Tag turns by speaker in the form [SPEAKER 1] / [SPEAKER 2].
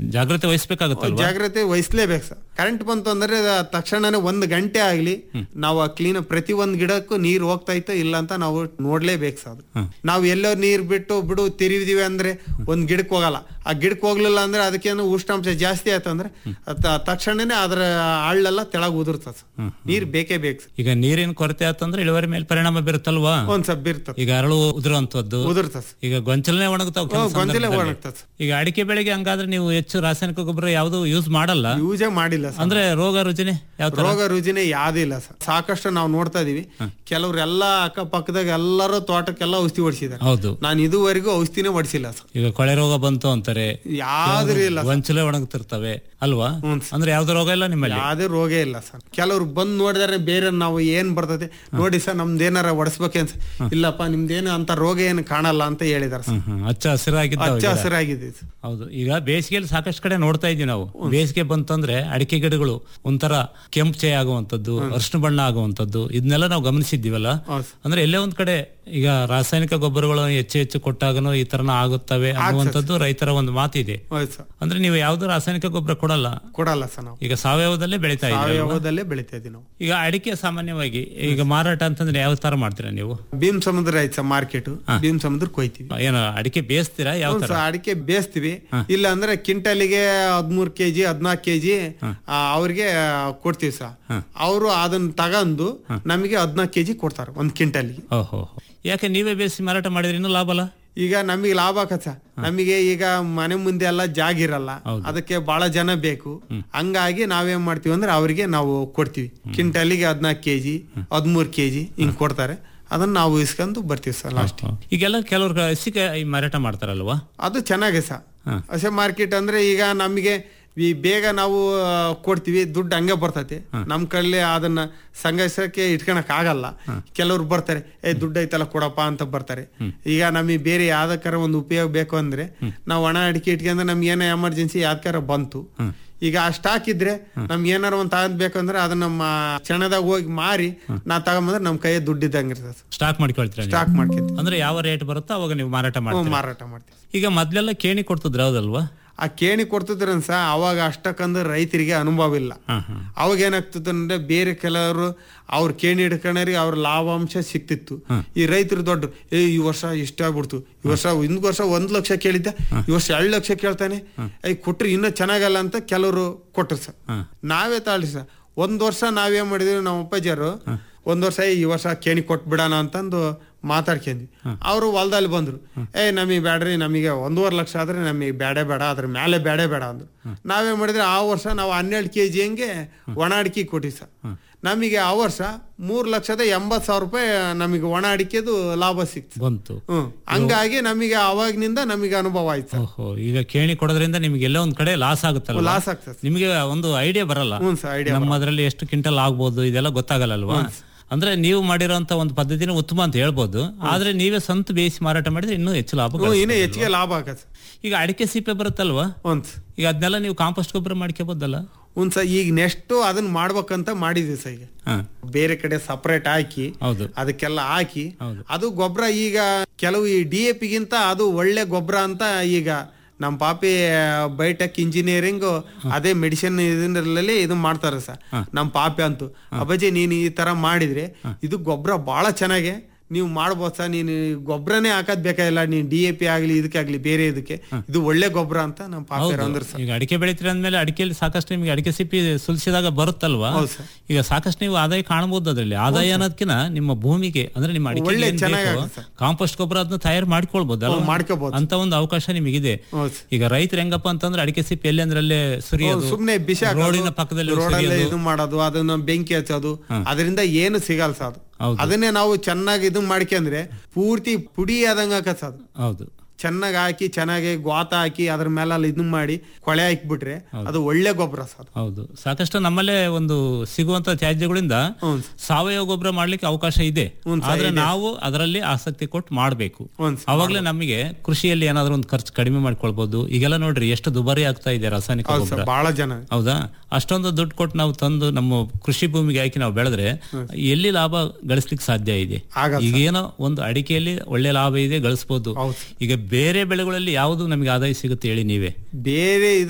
[SPEAKER 1] ಜಾಗ್ರತೆ ವಹಿಸ್ಬೇಕಾಗತ್ತಲ್ವಾ
[SPEAKER 2] ಜಾಗ್ರತೆ ವಹಿಸ್ಲೇಬೇಕು sir current ಬಂತು ಅಂದ್ರೆ ಅದ್ ತಕ್ಷಣನೇ ಒಂದ್ ಗಂಟೆ ಆಗ್ಲಿ ನಾವು ಕ್ಲೀನ್ ಪ್ರತಿ ಒಂದ್ ಗಿಡಕ್ಕೂ ನೀರ್ ಹೋಗ್ತಾ ಇತ್ತು ಇಲ್ಲ ಅಂತ ನಾವು ನೋಡ್ಲೇಬೇಕು ಸರ್ ಅದು. ನಾವು ಎಲ್ಲೋ ನೀರ್ ಬಿಟ್ಟು ಬಿಡು ತಿರುವಿದೀವಿ ಅಂದ್ರೆ ಒಂದ್ ಗಿಡಕ್ಕೆ ಹೋಗಲ್ಲ ಆ ಗಿಡಕ್ಕೆ ಹೋಗ್ಲಿಲ್ಲ ಅಂದ್ರೆ ಅದಕ್ಕೇನು ಉಷ್ಣಾಂಶ ಜಾಸ್ತಿ ಆಯ್ತು ಅಂದ್ರೆ ಅದ್ ತಕ್ಷಣನೇ ಅದ್ರ ಹಳ್ಳೆಲ್ಲ ತೆಳಗ್ ಉದುರ್ತದ ಸರ್. ನೀರ್ ಬೇಕೇ ಬೇಕು ಸರ್.
[SPEAKER 1] ಈಗ ನೀರಿನ ಕೊರತೆ ಆತಂದ್ರೆ ಇಳುವರಿ ಮೇಲೆ ಪರಿಣಾಮ ಬೀರುತ್ತಲ್ವಾ
[SPEAKER 2] ಒಂದ್ ಸಬ್ ಇರ್ತದ
[SPEAKER 1] ಈಗ ಅರಳು ಉದುರುವಂತದ್ದು
[SPEAKER 2] ಉದುರ್ತದ ಸರ್.
[SPEAKER 1] ಈಗ ಗೊಂಚಲನೆ ಒಣಗ್ತಾವ ಕೆಲವು
[SPEAKER 2] ಹ್ಮ್, ಗೊಂಚಲೇ
[SPEAKER 1] ಸಂದರ್ಭದಲ್ಲಿ.
[SPEAKER 2] ಒಣಗ್ತದೆ ಸರ್.
[SPEAKER 1] ಈಗ ಅಡಿಕೆ ಬೆಳೆಗೆ ಹಂಗಾದ್ರೆ ನೀವು ಹೆಚ್ಚು ರಾಸಾಯನಿಕ ಗೊಬ್ಬರ ಯಾವುದು ಯೂಸ್ ಮಾಡಲ್ಲ
[SPEAKER 2] ಯೂಸೇ ಮಾಡಿಲ್ಲ ಸರ್
[SPEAKER 1] ಅಂದ್ರೆ ರೋಗ ರುಜಿನ ಯಾವ ತರ
[SPEAKER 2] ರೋಗ ರುಜಿನ ಯಾವ್ದು ಇಲ್ಲ ಸರ್ ಸಾಕಷ್ಟು ನಾವು ನೋಡ್ತಾ ಇದೀವಿ ಕೆಲವ್ರೆಲ್ಲ ಅಕ್ಕಪಕ್ಕದಾಗ ಎಲ್ಲರೂ ತೋಟಕ್ಕೆಲ್ಲ ಔಷಧಿ ಹೊಡಿಸಿದ್ದಾರೆ
[SPEAKER 1] ಹೌದು
[SPEAKER 2] ನಾನು ಇದುವರೆಗೂ ಔಷಧಿನೇ ಹೊಡಿಸಿಲ್ಲ ಸರ್
[SPEAKER 1] ಈಗ ಕೊಳೆ ರೋಗ ಬಂತು ಅಂತಾರೆ
[SPEAKER 2] ಯಾವ್ದು ಇಲ್ಲ ಸರ್.
[SPEAKER 1] ಗೊಂಚಲೆ ಒಣಗ್ತಿರ್ತವೆ ಅಲ್ವಾ ಅಂದ್ರೆ ಯಾವ್ದು ರೋಗ ಇಲ್ಲ ನಿಮ್ಮಲ್ಲಿ
[SPEAKER 2] ಯಾವ್ದೇ ರೋಗ ಇಲ್ಲ ಸರ್ ಕೆಲವ್ರು ಬಂದ್ ನೋಡಿದಾರೆ ಬೇರೆ ನಾವು ಏನ್ ಬರ್ತದೆ ನೋಡಿ ಸರ್ ನಮ್ದು ಏನಾರ ಒಡಿಸ್ಬೇಕೇನ್ ಸರ್ ಇಲ್ಲಪ್ಪ ನಿಮ್ದೇನು ಅಂತ ರೋಗ ಏನು ಕಾಣಲ್ಲ ಅಂತ ಹೇಳಿದಾರೆ ಸರ್
[SPEAKER 1] ಹ್ಮ್, ಹಚ್ಚ ಹಸಿರಾಗಿದ್ದಾವೆ
[SPEAKER 2] ಹಚ್ಚ
[SPEAKER 1] ಗಿಡ.
[SPEAKER 2] ಹಸಿರಾಗಿದೆ ಸರ್.
[SPEAKER 1] ಹೌದು ಈಗ ಬೇಸಿಗೆಯಲ್ಲಿ ಸಾಕಷ್ಟು ಕಡೆ ನೋಡ್ತಾ ಇದೀವಿ ನಾವು ಬೇಸಿಗೆ ಬಂತಂದ್ರೆ ಅಡಿಕೆ ಗಿಡಗಳು ಒಂಥರ ಕೆಂಪು ಚೇ ಆಗುವಂತದ್ದು ಅರ್ಶಿನ ಬಣ್ಣ ಆಗುವಂತದ್ದು ಇದನ್ನೆಲ್ಲ ನಾವು ಗಮನಿಸಿದ್ದೀವಲ್ಲ
[SPEAKER 2] ಹೌದು ಸರ್.
[SPEAKER 1] ಅಂದ್ರೆ ಎಲ್ಲೇ ಒಂದ್ ಕಡೆ ಈಗ ರಾಸಾಯನಿಕ ಗೊಬ್ಬರಗಳು ಹೆಚ್ಚು ಹೆಚ್ಚು ಕೊಟ್ಟಾಗನೂ ಈ ತರನ ಆಗುತ್ತವೆ ಅನ್ನುವಂಥದ್ದು ರೈತರ ಒಂದು ಮಾತಿದೆ
[SPEAKER 2] ಹೌದು ಸರ್
[SPEAKER 1] ಅಂದ್ರೆ ನೀವು ಯಾವ್ದು ರಾಸಾಯನಿಕ ಗೊಬ್ಬರ ಕೊಡಲ್ಲ
[SPEAKER 2] ಕೊಡಲ್ಲ ಸರ್ ನಾವು
[SPEAKER 1] ಈಗ ಸಾವಯವದಲ್ಲೇ ಬೆಳಿತಾ ಇದ್ದೀವಿ
[SPEAKER 2] ಸಾವಯವದಲ್ಲೇ ಬೆಳಿತಾ ಇದೀವಿ ನಾವು
[SPEAKER 1] ಈಗ ಅಡಿಕೆ ಸಾಮಾನ್ಯವಾಗಿ ಈಗ ಮಾರಾಟ ಅಂತಂದ್ರೆ ಯಾವ ತರ ಮಾಡ್ತೀರಾ ನೀವು
[SPEAKER 2] ಭೀಮ್ ಸಮುದ್ರ ಐತೆ ಸರ್ ಮಾರ್ಕೆಟ್ ಭೀಮ್ ಸಮುದ್ರ ಕೊಯ್ತೀವಿ
[SPEAKER 1] ಏನು ಅಡಿಕೆ ಬೇಯಿಸ್ತೀರಾ ಯಾವ
[SPEAKER 2] ಹೌದು
[SPEAKER 1] ತರ
[SPEAKER 2] ಸರ್, ಅಡಿಕೆ ಬೇಯಿಸ್ತೀವಿ ಇಲ್ಲ ಅಂದ್ರೆ ಕ್ವಿಂಟಲಿಗೆ ಹದ್ಮೂರ್ ಕೆಜಿ ಹದ್ನಾಲ್ಕು ಕೆಜಿ ಅವ್ರಿಗೆ ಕೊಡ್ತೀವಿ ಸರ್ ಅವರು ಅದನ್ನ ತಗಂದು ನಮಗೆ ಹದ್ನಾಲ್ಕು ಕೆಜಿ ಕೊಡ್ತಾರೆ ಒಂದ್ ಕ್ವಿಂಟಲ್ಗೆ
[SPEAKER 1] ಓಹೋ ಯಾಕೆ ನೀವೇ ಬೇಯಿಸಿ ಮಾರಾಟ ಮಾಡಿದ್ರೆ ಇನ್ನೂ ಲಾಭ ಅಲ್ಲ
[SPEAKER 2] ಈಗ ನಮಗೆ ಲಾಭ ಆಕತ್ ಸರ್ ನಮಗೆ ಈಗ ಮನೆ ಮುಂದೆ ಎಲ್ಲ ಜಾಗ ಇರಲ್ಲ ಅದಕ್ಕೆ ಬಹಳ ಜನ ಬೇಕು ಹಂಗಾಗಿ ನಾವೇನ್ ಮಾಡ್ತೀವಿ ಅಂದ್ರೆ ಅವರಿಗೆ ನಾವು ಕೊಡ್ತೀವಿ ಕ್ವಿಂಟಲಿಗೆ ಹದ್ನಾಲ್ಕು ಕೆಜಿ ಹದ್ಮೂರ್ ಕೆಜಿ ಹಿಂಗ್ ಕೊಡ್ತಾರೆ ಅದನ್ನ ನಾವು ಇಸ್ಕೊಂಡು ಬರ್ತೀವಿ ಸರ್ ಲಾಸ್ಟ್
[SPEAKER 1] ಈಗೆಲ್ಲ ಕೆಲವ್ರು ಹಸಿಕಾಯಿ ಮಾರಾಟ ಮಾಡ್ತಾರಲ್ವಾ
[SPEAKER 2] ಅದು ಚೆನ್ನಾಗಿದೆ ಸರ್ ಹಸೆ ಮಾರ್ಕೆಟ್ ಅಂದ್ರೆ ಈಗ ನಮಗೆ ಈ ಬೇಗ ನಾವು ಆ, ಕೊಡ್ತೀವಿ ದುಡ್ಡು ಹಂಗೆ ಬರ್ತೈತಿ ನಮ್ ಕಡೆ ಅದನ್ನ ಸಂಘರ್ಷಕ್ಕೆ ಇಟ್ಕೊಳಕ್ ಆಗಲ್ಲ ಕೆಲವ್ರು ಬರ್ತಾರೆ ಏ ದುಡ್ಡು ಐತಲ್ಲ ಕೊಡಪ್ಪ ಅಂತ ಬರ್ತಾರೆ ಈಗ ನಮಗೆ ಬೇರೆ ಯಾವ್ದಕ್ಕಾರ ಒಂದು ಉಪಯೋಗ ಬೇಕು ಅಂದ್ರೆ ನಾವು ಹಣ ಅಡಿಕೆ ಇಟ್ಕೊಂಡ್ರೆ ನಮ್ಗೆ ಏನೋ ಎಮರ್ಜೆನ್ಸಿ ಯಾವ್ದಾರ ಬಂತು ಈಗ ಆ ಸ್ಟಾಕ್ ಇದ್ರೆ ನಮ್ಗೆ ಏನಾರ ಒಂದ್ ತಗೊಂಡ್ಬೇಕು ಅಂದ್ರೆ ಅದನ್ನ ನಮ್ಮ ಕ್ಷಣದಾಗ ಹೋಗಿ ಮಾರಿ ನಾ ತಗೊಂಬಂದ್ರೆ ನಮ್ ಕೈಯ ದುಡ್ಡು ಇದ್ದಂಗೆ ಇರ್ತದೆ
[SPEAKER 1] ಸ್ಟಾಕ್ ಮಾಡ್ಕೊಳ್ತೀರಾ ನೀವು?
[SPEAKER 2] ಸ್ಟಾಕ್ ಮಾಡ್ಕೊಂತೀವಿ
[SPEAKER 1] ಅಂದ್ರೆ ಯಾವ ರೇಟ್ ಬರುತ್ತೋ ಅವಾಗ ನೀವು ಮಾರಾಟ ಮಾಡ್ತೀರಾ
[SPEAKER 2] ಮಾರಾಟ ಮಾಡ್ತೀವಿ
[SPEAKER 1] ಈಗ ಮೊದ್ಲೆಲ್ಲ ಕೇಣಿ ಕೊಡ್ತಿದ್ರ ಹೌದಲ್ವಾ
[SPEAKER 2] ಆ ಕೇಣಿ ಕೊಡ್ತಿದ್ರನ್ ಸಹ ಅವಾಗ ಅಷ್ಟಕ್ಕಂದ್ರೆ ರೈತರಿಗೆ ಅನುಭವ ಇಲ್ಲ
[SPEAKER 1] ಹಾ ಹಾ
[SPEAKER 2] ಅವಾಗ ಏನಾಗ್ತಿತ್ತು ಅಂದ್ರೆ ಬೇರೆ ಕೆಲವರು ಅವ್ರ ಕೇಣಿ ಹಿಡ್ಕೊಂಡ್ರಿ ಅವ್ರ ಲಾಭಾಂಶ ಸಿಕ್ತಿತ್ತು ಈ ರೈತರು ದೊಡ್ಡ ಏ ಈ ವರ್ಷ ಇಷ್ಟ ಆಗ್ಬಿಡ್ತು ಈ ವರ್ಷ ಹಿಂದ್ ವರ್ಷ ಒಂದ್ ಲಕ್ಷ ಕೇಳಿದ್ದ ಈ ವರ್ಷ ಎರಡ್ ಲಕ್ಷ ಕೇಳ್ತಾನೆ ಐ ಕೊಟ್ರಿ ಇನ್ನೂ ಚೆನ್ನಾಗಲ್ಲ ಅಂತ ಕೆಲವರು ಕೊಟ್ರು ಸರ್ ನಾವೇ ತಾಳ್ರಿ ಸರ್ ಒಂದ್ ವರ್ಷ ನಾವೇನ್ ಮಾಡಿದ್ವಿ ನಮ್ಮ ಅಪ್ಪಾಜಿಯರು ಒಂದ್ ವರ್ಷ ಏ, ಈ ವರ್ಷ ಕೇಣಿ ಕೊಟ್ಬಿಡೋಣ ಅಂತಂದು ಮಾತಾಡ್ಕೊಂಡ್ವಿ ಅವರು ಹೊಲದಲ್ಲಿ ಬಂದ್ರು ಏ ನಮಗೆ ಬ್ಯಾಡ್ರಿ ನಮಗೆ ಒಂದೂವರೆ ಲಕ್ಷ ಆದ್ರೆ ನಮಗೆ ಬೇಡ ಬೇಡ ಅದ್ರ ಮೇಲೆ ಬೇಡ ಬೇಡ ಅಂದ್ರು ನಾವೇನ್ ಮಾಡಿದ್ರೆ ಆ ವರ್ಷ ನಾವು ಹನ್ನೆರಡು ಕೆ ಜಿ ಹಂಗೆ ಒಣ ಅಡಿಕೆ ಕೊಟ್ಟಿವಿ ಸರ್ ನಮಗೆ ಆ ವರ್ಷ ಮೂರ್ ಲಕ್ಷದ ಎಂಬತ್ ಸಾವಿರ ರೂಪಾಯಿ ನಮಗೆ ಒಣ ಅಡಿಕೆದು ಲಾಭ ಸಿಕ್ತು
[SPEAKER 1] ಬಂತು
[SPEAKER 2] ಹ್ಮ್ ಹಂಗಾಗಿ ನಮಗೆ ಅವಾಗಿನಿಂದ ನಮಗೆ ಅನುಭವ ಆಯ್ತು ಸರ್
[SPEAKER 1] ಓಹೋ ಈಗ ಕೇಣಿ ಕೊಡೋದ್ರಿಂದ ನಿಮ್ಗೆ ಎಲ್ಲೋ ಒಂದ್ ಕಡೆ ಲಾಸ್ ಆಗುತ್ತಲ್ಲ
[SPEAKER 2] ಲಾಸ್ ಆಗ್ತದೆ ಸರ್.
[SPEAKER 1] ನಿಮಗೆ ಒಂದು ಐಡಿಯಾ ಬರಲ್ಲ
[SPEAKER 2] ಹ್ಞೂ ಸರ್ ಐಡಿಯಾ
[SPEAKER 1] ನಮ್ಮದ್ರಲ್ಲಿ ಎಷ್ಟು ಕ್ವಿಂಟಲ್ ಆಗ್ಬೋದು ಇದೆಲ್ಲ ಗೊತ್ತಾಗಲ್ಲಲ್ವಾ ಅಂದ್ರೆ ನೀವು ಮಾಡಿರೋಂತ ಒಂದು ಪದ್ಧತಿನ ಉತ್ತಮ ಅಂತ ಹೇಳ್ಬೋದು ಆದ್ರೆ ನೀವೇ ಸ್ವಂತ ಬೇಯಿಸಿ ಮಾರಾಟ ಮಾಡಿದ್ರೆ ಇನ್ನೂ ಹೆಚ್ಚು ಲಾಭ
[SPEAKER 2] ಇನ್ನೂ
[SPEAKER 1] ಗಳಿಸ್ಬೋದು.
[SPEAKER 2] ಹೆಚ್ಚಿಗೆ ಲಾಭ ಆಗತ್ತೆ ಸರ್
[SPEAKER 1] ಈಗ ಅಡಿಕೆ ಸಿಪ್ಪೆ ಬರುತ್ತಲ್ವಾ
[SPEAKER 2] ಒಂದ್
[SPEAKER 1] ಈಗ ಅದನ್ನೆಲ್ಲ ನೀವು ಕಾಂಪೋಸ್ಟ್ ಗೊಬ್ಬರ ಮಾಡ್ಕೋಬೋದಲ್ಲ
[SPEAKER 2] ಒಂದ್ ಸರ್ ಈಗ ನೆಕ್ಸ್ಟ್ ಅದನ್ನ ಮಾಡ್ಬೇಕಂತ ಮಾಡಿದ್ವಿ ಸರ್ ಈಗ
[SPEAKER 1] ಹಾ
[SPEAKER 2] ಬೇರೆ ಕಡೆ ಸಪರೇಟ್ ಹಾಕಿ
[SPEAKER 1] ಹೌದು
[SPEAKER 2] ಅದಕ್ಕೆಲ್ಲ ಹಾಕಿ
[SPEAKER 1] ಹೌದು.
[SPEAKER 2] ಅದು ಗೊಬ್ಬರ ಈಗ ಕೆಲವು ಈ ಡಿ ಎ ಪಿಗಿಂತ ಅದು ಒಳ್ಳೆ ಗೊಬ್ಬರ ಅಂತ ಈಗ ನಮ್ಮ ಪಾಪಿ ಬಯೋಟೆಕ್ ಇಂಜಿನಿಯರಿಂಗ್ ಅದೇ ಮೆಡಿಸಿನ್ ಇದರಲ್ಲಿ ಇದು ಮಾಡ್ತಾರೆ ಸರ್ ನಮ್ಮ ಪಾಪಿ ಅಂತೂ ಅಬ್ಬಜಿ ನೀನು ಈ ತರ ಮಾಡಿದ್ರೆ ಇದು ಗೊಬ್ಬರ ಬಹಳ ಚೆನ್ನಾಗೆ ನೀವು ಮಾಡ್ಬೋದು ಸರ್ ನೀನು ಗೊಬ್ಬರನೇ ಹಾಕೋದ್ ಬೇಕಾಗಿಲ್ಲ ನೀನ್ ಡಿ ಎ ಪಿ ಆಗ್ಲಿ ಇದಕ್ಕಾಗ್ಲಿ ಬೇರೆ ಇದಕ್ಕೆ ಇದು ಒಳ್ಳೆ ಗೊಬ್ಬರ ಅಂತ ನಮ್ಮ ಪಾಪಿ ಅಂದ್ರೆ ಸರ್
[SPEAKER 1] ಈಗ ಅಡಿಕೆ ಬೆಳಿತೀರ ಅಂದ್ಮೇಲೆ ಅಡಿಕೆಯಲ್ಲಿ ಸಾಕಷ್ಟು ನಿಮಗೆ ಅಡಿಕೆ ಸಿಪ್ಪಿ ಸುಲಿಸಿದಾಗ ಬರುತ್ತಲ್ವಾ
[SPEAKER 2] ಹೌದು ಸರ್.
[SPEAKER 1] ಈಗ ಸಾಕಷ್ಟು ನೀವು ಆದಾಯ ಕಾಣಬಹುದು ಅದರಲ್ಲಿ ಆದಾಯ ಅನ್ನೋದಕ್ಕಿಂತ ನಿಮ್ಮ ಭೂಮಿಗೆ ಅಂದ್ರೆ ನಿಮ್ಮ ಅಡಿಕೆ
[SPEAKER 2] ಒಳ್ಳೆ ಚೆನ್ನಾಗಾಗುತ್ತೆ ಸರ್.
[SPEAKER 1] ಕಾಂಪೋಸ್ಟ್ ಗೊಬ್ಬರ ಅದನ್ನ ತಯಾರು ಮಾಡ್ಕೊಳ್ಬಹುದು
[SPEAKER 2] ಹ್ಮ್, ಮಾಡ್ಕೊಬೋದು.
[SPEAKER 1] ಅಂತ ಒಂದು ಅವಕಾಶ ನಿಮಗಿದೆ
[SPEAKER 2] ಹೌದು ಸರ್.
[SPEAKER 1] ಈಗ ರೈತರು ಹೆಂಗಪ್ಪ ಅಂತಂದ್ರೆ ಅಡಿಕೆ ಸಿಪ್ಪಿ ಎಲ್ಲಿ ಅಂದ್ರಲ್ಲೇ ಸುರಿಯೋದು
[SPEAKER 2] ಸುಮ್ನೆ ಬಿಸಿ ಹಾಕೋದು,
[SPEAKER 1] ರೋಡಿನ ಪಕ್ಕದಲ್ಲಿ
[SPEAKER 2] ರೋಡಲ್ಲೇ
[SPEAKER 1] ಸುರಿಯೋದು.
[SPEAKER 2] ಇದು ಮಾಡೋದು ಅದನ್ನ ಬೆಂಕಿ ಹಚ್ಚೋದು ಅದರಿಂದ ಏನು ಸಿಗಲ್ಲ ಸರ್ ಅದು
[SPEAKER 1] ಹೌದು.
[SPEAKER 2] ಅದನ್ನೇ ನಾವು ಚೆನ್ನಾಗಿ ಇದು ಮಾಡ್ಕೊಂಡ್ರೆ ಪೂರ್ತಿ ಪುಡಿ ಆದಂಗ ಆಕತ್ ಸರ್ ಅದು
[SPEAKER 1] ಹೌದು
[SPEAKER 2] ಚೆನ್ನಾಗಿ ಹಾಕಿ ಚೆನ್ನಾಗಿ ಗ್ವಾತ ಹಾಕಿ ಅದ್ರ ಮೇಲೆ ಅಲ್ಲಿ ಇದನ್ನ ಮಾಡಿ ಕೊಳೆ ಹಾಕಿಬಿಟ್ರೆ ಅದು ಒಳ್ಳೆ ಗೊಬ್ಬರ ಸರ್ ಅದು.
[SPEAKER 1] ಹೌದು ಸಾಕಷ್ಟು ನಮ್ಮಲ್ಲೇ ಒಂದು ಸಿಗುವಂತ ತ್ಯಾಜ್ಯಗಳಿಂದ
[SPEAKER 2] ಹ್ಞೂ
[SPEAKER 1] ಸಾವಯವ ಗೊಬ್ಬರ ಮಾಡ್ಲಿಕ್ಕೆ ಅವಕಾಶ ಇದೆ ಆದ್ರೆ ನಾವು ಅದರಲ್ಲಿ ಆಸಕ್ತಿ ಕೊಟ್ಟು ಮಾಡಬೇಕು
[SPEAKER 2] ಹ್ಞೂ ಸರ್.
[SPEAKER 1] ಅವಾಗಲೇ ನಮಗೆ ಕೃಷಿಯಲ್ಲಿ ಏನಾದ್ರೂ ಒಂದು ಖರ್ಚು ಕಡಿಮೆ ಮಾಡ್ಕೊಳ್ಬಹುದು ಈಗೆಲ್ಲ ನೋಡ್ರಿ ಎಷ್ಟು ದುಬಾರಿ ಆಗ್ತಾ ಇದೆ ರಾಸಾಯನಿಕ
[SPEAKER 2] ಹೌದು
[SPEAKER 1] ಗೊಬ್ಬರ
[SPEAKER 2] ಸರ್ ಬಹಳ ಜನ
[SPEAKER 1] ಹೌದಾ ಅಷ್ಟೊಂದು ದುಡ್ಡು ಕೊಟ್ಟು ನಾವು ತಂದು ನಮ್ಮ ಕೃಷಿ ಭೂಮಿಗೆ ಹಾಕಿ ನಾವು ಬೆಳೆದ್ರೆ ಎಲ್ಲಿ ಲಾಭ ಗಳಿಸ್ಲಿಕ್ಕೆ ಸಾಧ್ಯ ಇದೆ
[SPEAKER 2] ಆಗಲ್ಲ
[SPEAKER 1] ಈಗೇನೋ ಒಂದು ಅಡಿಕೆಯಲ್ಲಿ ಒಳ್ಳೆ ಲಾಭ ಇದೆ ಗಳಿಸಬಹುದು
[SPEAKER 2] ಹೌದು.
[SPEAKER 1] ಈಗ ಬೇರೆ ಬೆಳೆಗಳಲ್ಲಿ ಯಾವುದು ನಮಗೆ ಆದಾಯ ಸಿಗುತ್ತೆ ಹೇಳಿ ನೀವೇ
[SPEAKER 2] ಬೇರೆ